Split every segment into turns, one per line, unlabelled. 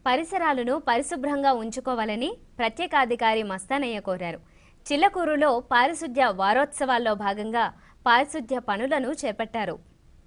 పరిసరాలను పరిశుభ్రంగా ఉంచుకోవాలని ప్రత్యేకాధికారి మస్తానయ్య కోరారు చిల్లకూరులో పారిశుద్ధ్య వారోత్సవాల్లో భాగంగా పారిశుద్ధ్య పనులను చేపట్టారు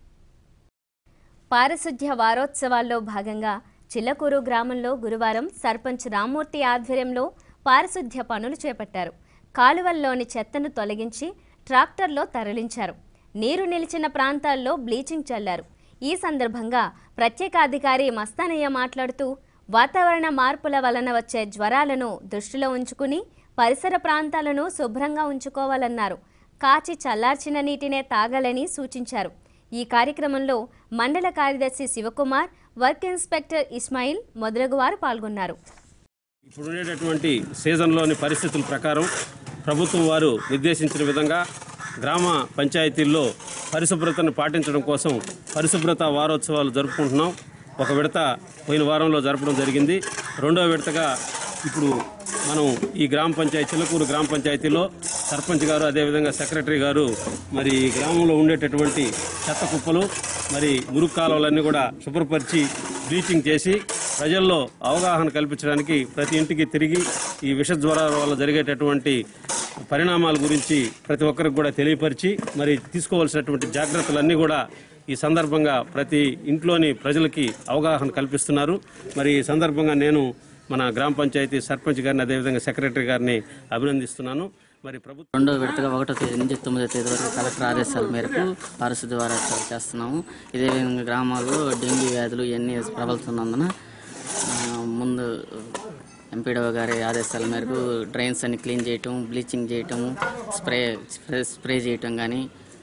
పారిశుద్ధ్య వారోత్సవాల్లో భాగంగా చిల్లకూరు గ్రామంలో గురువారం సర్పంచ్ రామ్మూర్తి ఆధ్వర్యంలో పారిశుద్ధ్య పనులు చేపట్టారు కాలువల్లోని చెత్తను తొలగించి ట్రాక్టర్లో తరలించారు నీరు నిలిచిన ప్రాంతాల్లో బ్లీచింగ్ చల్లారు ఈ సందర్భంగా ప్రత్యేకాధికారి మస్తానయ్య మాట్లాడుతూ వాతావరణ మార్పుల వలన వచ్చే జ్వరాలను దృష్టిలో ఉంచుకుని పరిసర ప్రాంతాలను శుభ్రంగా ఉంచుకోవాలన్నారు కాచి చల్లార్చిన నీటినే తాగాలని సూచించారు ఈ కార్యక్రమంలో మండల కార్యదర్శి శివకుమార్ వర్క్ ఇన్స్పెక్టర్ ఇస్మాయిల్ మొదలగువారు పాల్గొన్నారు
ఇప్పుడు ఉండేటటువంటి సీజన్లోని పరిస్థితుల ప్రకారం ప్రభుత్వం వారు నిర్దేశించిన విధంగా గ్రామ పంచాయతీల్లో పరిశుభ్రతను పాటించడం కోసం పరిశుభ్రత వారోత్సవాలు జరుపుకుంటున్నాం ఒక విడత పోయిన వారంలో జరపడం జరిగింది రెండో విడతగా ఇప్పుడు మనం ఈ గ్రామ పంచాయతీ చిల్లకూరు గ్రామ పంచాయతీలో సర్పంచ్ గారు అదేవిధంగా సెక్రటరీ గారు మరి ఈ గ్రామంలో ఉండేటటువంటి చెత్త కుప్పలు మరి మురుగు కాలువలన్నీ కూడా శుభ్రపరిచి బ్లీచింగ్ చేసి ప్రజల్లో అవగాహన కల్పించడానికి ప్రతి ఇంటికి తిరిగి ఈ విష జ్వరాల వల్ల జరిగేటటువంటి పరిణామాల గురించి ప్రతి ఒక్కరికి కూడా తెలియపరిచి మరి తీసుకోవాల్సినటువంటి జాగ్రత్తలన్నీ కూడా ఈ సందర్భంగా ప్రతి ఇంట్లోని ప్రజలకి అవగాహన కల్పిస్తున్నారు మరి ఈ సందర్భంగా నేను మన గ్రామ పంచాయతీ సర్పంచ్ గారిని అదేవిధంగా సెక్రటరీ గారిని అభినందిస్తున్నాను మరి ప్రభుత్వం
రెండో విడతగా ఒకటో తేదీ నుంచి తొమ్మిదో తేదీ వరకు కలెక్టర్ ఆదేశాల మేరకు పారిశుద్ధ్య వారోత్సవాలు చేస్తున్నాము ఇదే విధంగా గ్రామాల్లో డెంగ్యూ వ్యాధులు ఇవన్నీ ప్రబలుతున్నందున ఆ, ముందు ఎంపీడో గారి ఆదేశాల మేరకు డ్రైన్స్ అన్ని క్లీన్ చేయటం బ్లీచింగ్ చేయటం స్ప్రే స్ప్రే స్ప్రే చేయటం కానీ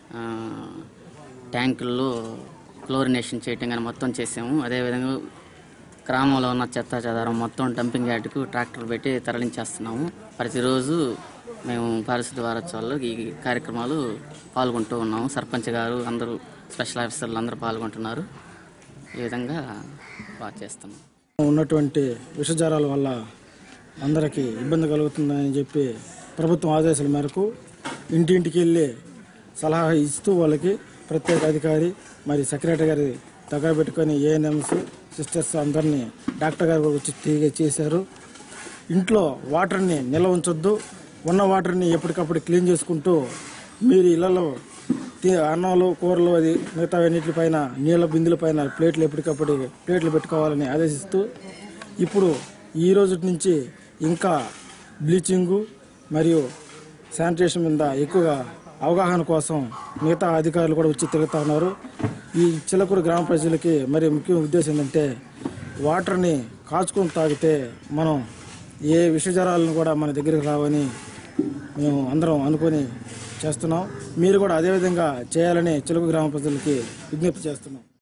ట్యాంకుల్లో క్లోరినేషన్ చేయటం కానీ మొత్తం చేసాము అదేవిధంగా గ్రామంలో ఉన్న చెత్త చెదారం మొత్తం డంపింగ్ యార్డుకు ట్రాక్టర్ పెట్టి తరలించేస్తున్నాము ప్రతిరోజు మేము పారిశుద్ధ వారోత్సవాల్లో ఈ కార్యక్రమాలు పాల్గొంటూ ఉన్నాము సర్పంచ్ గారు అందరూ స్పెషల్ ఆఫీసర్లు అందరూ పాల్గొంటున్నారు ఈ విధంగా బాగా చేస్తున్నాం
ఉన్నటువంటి విషజ్వరాల వల్ల అందరికీ ఇబ్బంది కలుగుతుందని చెప్పి ప్రభుత్వం ఆదేశాల మేరకు ఇంటింటికి వెళ్ళి సలహా ఇస్తూ వాళ్ళకి ప్రత్యేక అధికారి మరి సెక్రటరీ గారి దగ్గర పెట్టుకొని ఏఎన్ఎంస్ సిస్టర్స్ అందరినీ డాక్టర్ గారు కూడా వచ్చి తిరిగి చేశారు ఇంట్లో వాటర్ని నిల్వ ఉంచొద్దు ఉన్న వాటర్ని ఎప్పటికప్పుడు క్లీన్ చేసుకుంటూ మీరు ఇళ్లలో తి- అన్నంలో కూరలు అది మిగతా అన్నిటిపైన నీళ్ళ బిందుల పైన ప్లేట్లు ఎప్పటికప్పుడు ప్లేట్లు పెట్టుకోవాలని ఆదేశిస్తూ ఇప్పుడు ఈ రోజు నుంచి ఇంకా బ్లీచింగు మరియు శానిటేషన్ మీద ఎక్కువగా అవగాహన కోసం మిగతా అధికారులు కూడా వచ్చి తిరుగుతూ ఉన్నారు ఈ చిలకూరు గ్రామ ప్రజలకి మరి ముఖ్య ఉద్దేశం ఏంటంటే వాటర్ని కాచుకొని తాగితే మనం ఏ విషజ్వరాలను కూడా మన దగ్గరికి రావని మేము అందరం అనుకొని చేస్తున్నాం మీరు కూడా అదేవిధంగా చేయాలని చిలుకు గ్రామ ప్రజలకి విజ్ఞప్తి చేస్తున్నాం